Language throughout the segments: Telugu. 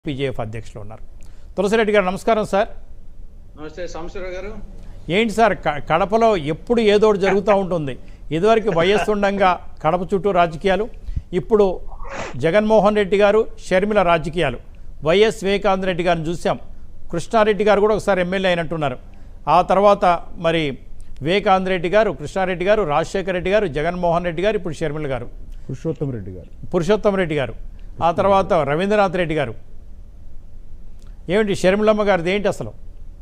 పీజేఎఫ్ అధ్యక్షులు ఉన్నారు తులసిరెడ్డి గారు నమస్కారం సార్ నమస్తే సాంబశివరావు గారు ఏంటి సార్ క- కడపలో ఎప్పుడు ఏదో ఒకటి జరుగుతూ ఉంటుంది ఇదివరకు వైఎస్ ఉండంగా కడప చుట్టూ రాజకీయాలు ఇప్పుడు జగన్మోహన్ రెడ్డి గారు షర్మిల రాజకీయాలు వైఎస్ వివేకానంద రెడ్డి గారిని చూసాం కృష్ణారెడ్డి గారు కూడా ఒకసారి ఎమ్మెల్యే అయినట్టున్నారు ఆ తర్వాత మరి వివేకానంద రెడ్డి గారు కృష్ణారెడ్డి గారు రాజశేఖర రెడ్డి గారు జగన్మోహన్ రెడ్డి గారు ఇప్పుడు షర్మిల గారు పురుషోత్తం రెడ్డి గారు పురుషోత్తం రెడ్డి గారు ఆ తర్వాత రవీంద్రనాథ్ రెడ్డి గారు ఏమిటి షర్మిలమ్మ గారిది ఏంటి అసలు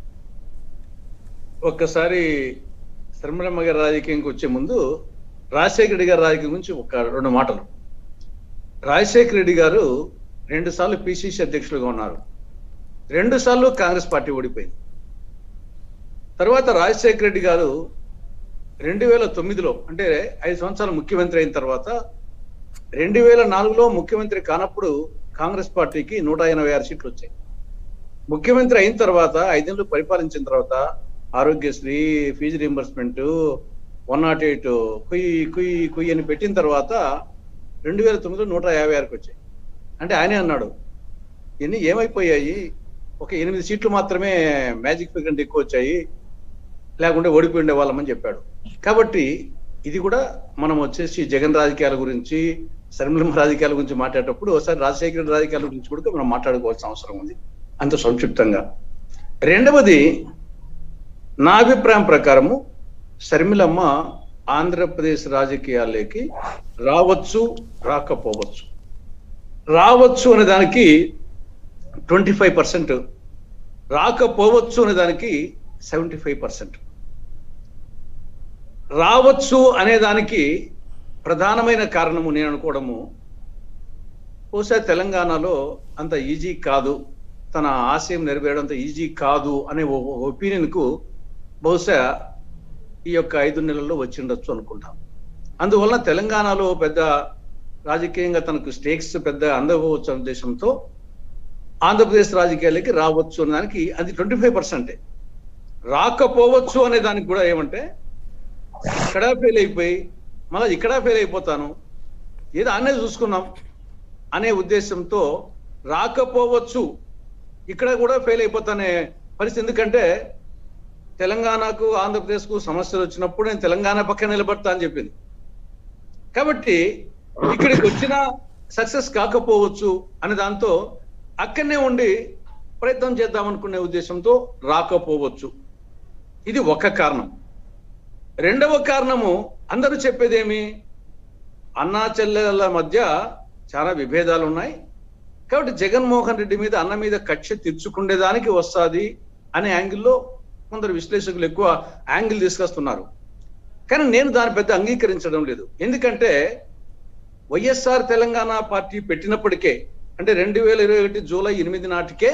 ఒక్కసారి శర్మలమ్మ గారి రాజకీయంకి వచ్చే ముందు రాజశేఖర రెడ్డి గారి రాజకీయం గురించి ఒక రెండు మాటలు రాజశేఖర రెడ్డి గారు రెండు సార్లు పిసిసి అధ్యక్షులుగా ఉన్నారు రెండు సార్లు కాంగ్రెస్ పార్టీ ఓడిపోయింది తర్వాత రాజశేఖర రెడ్డి గారు రెండు వేల తొమ్మిదిలో అంటే ఐదు సంవత్సరాలు ముఖ్యమంత్రి అయిన తర్వాత రెండు వేల నాలుగులో ముఖ్యమంత్రి కానప్పుడు కాంగ్రెస్ పార్టీకి నూట ఎనభై ఆరు సీట్లు వచ్చాయి ముఖ్యమంత్రి అయిన తర్వాత ఐదేళ్ళు పరిపాలించిన తర్వాత Aarogyasri fee reimbursement one not eight కుయ్యి కుయ్యి కుయ్యి అని పెట్టిన తర్వాత రెండు వేల తొమ్మిదిలో నూట యాభై ఆరుకి వచ్చాయి అంటే ఆయనే అన్నాడు ఇవన్నీ ఏమైపోయాయి ఒక ఎనిమిది సీట్లు మాత్రమే మ్యాజిక్ ఫిగర్ కంటే ఎక్కువ వచ్చాయి లేకుంటే ఓడిపోయి ఉండే వాళ్ళమని చెప్పాడు కాబట్టి ఇది కూడా మనం వచ్చేసి జగన్ రాజకీయాల గురించి శర్మిలమ్మ రాజకీయాల గురించి మాట్లాడేటప్పుడు ఒకసారి రాజశేఖర రెడ్డి రాజకీయాల గురించి కూడా మనం మాట్లాడుకోవాల్సిన అవసరం ఉంది అంత సంక్షిప్తంగా రెండవది నా అభిప్రాయం ప్రకారము శర్మిలమ్మ ఆంధ్రప్రదేశ్ రాజకీయాల్లోకి రావచ్చు రాకపోవచ్చు రావచ్చు అనే దానికి ట్వంటీ ఫైవ్ పర్సెంట్ రాకపోవచ్చు అనే దానికి సెవెంటీ ఫైవ్ పర్సెంట్ రావచ్చు అనే దానికి ప్రధానమైన కారణము నేను అనుకోవడము బహుశా తెలంగాణలో అంత ఈజీ కాదు తన ఆశయం నెరవేరడం అంత ఈజీ కాదు అనే ఒపీనియన్ కు బహుశా ఈ యొక్క ఐదు నెలల్లో వచ్చిండొచ్చు అనుకుంటాం అందువలన తెలంగాణలో పెద్ద రాజకీయంగా తనకు స్టేక్స్ పెద్ద అందకపోవచ్చు అనే ఉద్దేశంతో ఆంధ్రప్రదేశ్ రాజకీయాలకి రావచ్చు అనే దానికి అది ట్వంటీ ఫైవ్ పర్సెంటే రాకపోవచ్చు అనే దానికి కూడా ఏమంటే ఇక్కడ ఫెయిల్ అయిపోయి మళ్ళీ ఇక్కడ ఫెయిల్ అయిపోతాను ఏదో అనే చూసుకున్నాం అనే ఉద్దేశంతో రాకపోవచ్చు ఇక్కడ కూడా ఫెయిల్ అయిపోతానే పరిస్థితి ఎందుకంటే తెలంగాణకు ఆంధ్రప్రదేశ్కు సమస్యలు వచ్చినప్పుడు నేను తెలంగాణ పక్కన నిలబడతా అని చెప్పింది కాబట్టి ఇక్కడికి వచ్చిన సక్సెస్ కాకపోవచ్చు అనే దాంతో అక్కడనే ఉండి ప్రయత్నం చేద్దాం అనుకునే ఉద్దేశంతో రాకపోవచ్చు ఇది ఒక కారణం రెండవ కారణము అందరూ చెప్పేదేమి అన్నా చెల్లెల మధ్య చాలా విభేదాలు ఉన్నాయి కాబట్టి జగన్మోహన్ రెడ్డి మీద అన్న మీద కక్ష తీర్చుకునేదానికి వస్తుంది అనే యాంగిల్లో కొందరు విశ్లేషకులు ఎక్కువ యాంగిల్ తీసుకొస్తున్నారు కానీ నేను దాని పెద్ద అంగీకరించడం లేదు ఎందుకంటే వైఎస్ఆర్ తెలంగాణ పార్టీ పెట్టినప్పటికే అంటే రెండు వేల ఇరవై ఒకటి జూలై ఎనిమిది నాటికే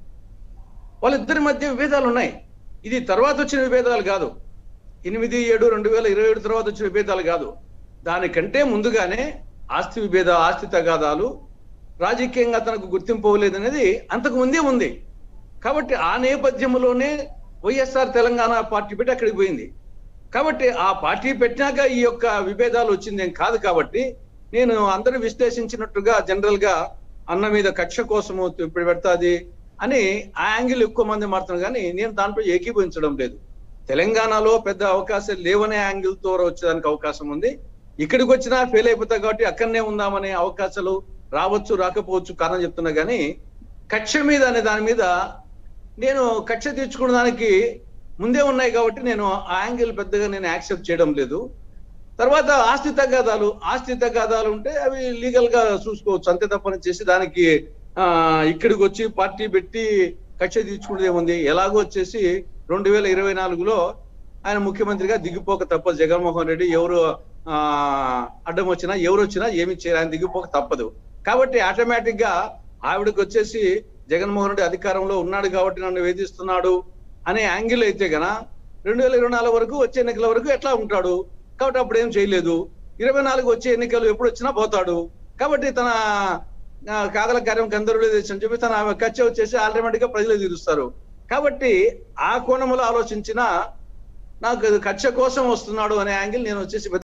వాళ్ళిద్దరి మధ్య విభేదాలు ఉన్నాయి ఇది తర్వాత వచ్చిన విభేదాలు కాదు ఎనిమిది ఏడు రెండు వేల ఇరవై ఏడు తర్వాత వచ్చిన విభేదాలు కాదు దానికంటే ముందుగానే ఆస్తి విభేద ఆస్తి తగాదాలు రాజకీయంగా తనకు గుర్తింపు లేదనేది అంతకు ముందే ఉంది కాబట్టి ఆ నేపథ్యంలోనే వైఎస్ఆర్ తెలంగాణ పార్టీ పెట్టి అక్కడికి పోయింది కాబట్టి ఆ పార్టీ పెట్టినాక ఈ యొక్క విభేదాలు వచ్చిందేం కాదు కాబట్టి నేను అందరూ విశ్లేషించినట్టుగా జనరల్ గా అన్న మీద కక్ష కోసము ఇప్పుడు పెడతాది అని ఆ యాంగిల్ ఎక్కువ మంది మారుతున్నారు కానీ నేను దాంట్లో ఏకీభవించడం లేదు తెలంగాణలో పెద్ద అవకాశాలు లేవనే యాంగిల్ తో వచ్చేదానికి అవకాశం ఉంది ఇక్కడికి వచ్చినా ఫెయిల్ అయిపోతా కాబట్టి అక్కడనే ఉందామనే అవకాశాలు రావచ్చు రాకపోవచ్చు కారణం చెప్తున్నా కానీ కక్ష మీద అనే దాని మీద నేను కక్ష తీర్చుకున్న దానికి ముందే ఉన్నాయి కాబట్టి నేను ఆ యాంగిల్ పెద్దగా నేను యాక్సెప్ట్ చేయడం లేదు తర్వాత ఆస్తి తగాదాలు ఆస్తి తగాదాలు ఉంటే అవి లీగల్ గా చూసుకోవచ్చు అంతే తప్పని చేసి దానికి ఆ ఇక్కడికి వచ్చి పార్టీ పెట్టి కక్ష తీర్చుకునేది ఏముంది ఎలాగో వచ్చేసి రెండు వేల ఇరవై నాలుగులో ఆయన ముఖ్యమంత్రిగా దిగిపోక తప్పదు జగన్మోహన్ రెడ్డి ఎవరు ఆ అడ్డం వచ్చినా ఎవరు వచ్చినా ఏమి చేయాలి ఆయన దిగిపోక తప్పదు కాబట్టి ఆటోమేటిక్ గా ఆవిడకి వచ్చేసి జగన్మోహన్ రెడ్డి అధికారంలో ఉన్నాడు కాబట్టి నన్ను వేధిస్తున్నాడు అనే యాంగిల్ అయితే గన రెండు వేల ఇరవై నాలుగు వరకు వచ్చే ఎన్నికల వరకు ఎట్లా ఉంటాడు కాబట్టి అప్పుడు ఏం చేయలేదు ఇరవై నాలుగు వచ్చే ఎన్నికలు ఎప్పుడు వచ్చినా పోతాడు కాబట్టి తన ఆ, కాదల కార్యం గంధర్వులే దేశం అని చెప్పి తన ఖర్చు వచ్చేసి ఆల్టర్మేటిక్ గా ప్రజలు తీరుస్తారు కాబట్టి ఆ కోణంలో ఆలోచించిన నాకు కక్ష కోసం వస్తున్నాడు అనే యాంగిల్ నేను వచ్చేసి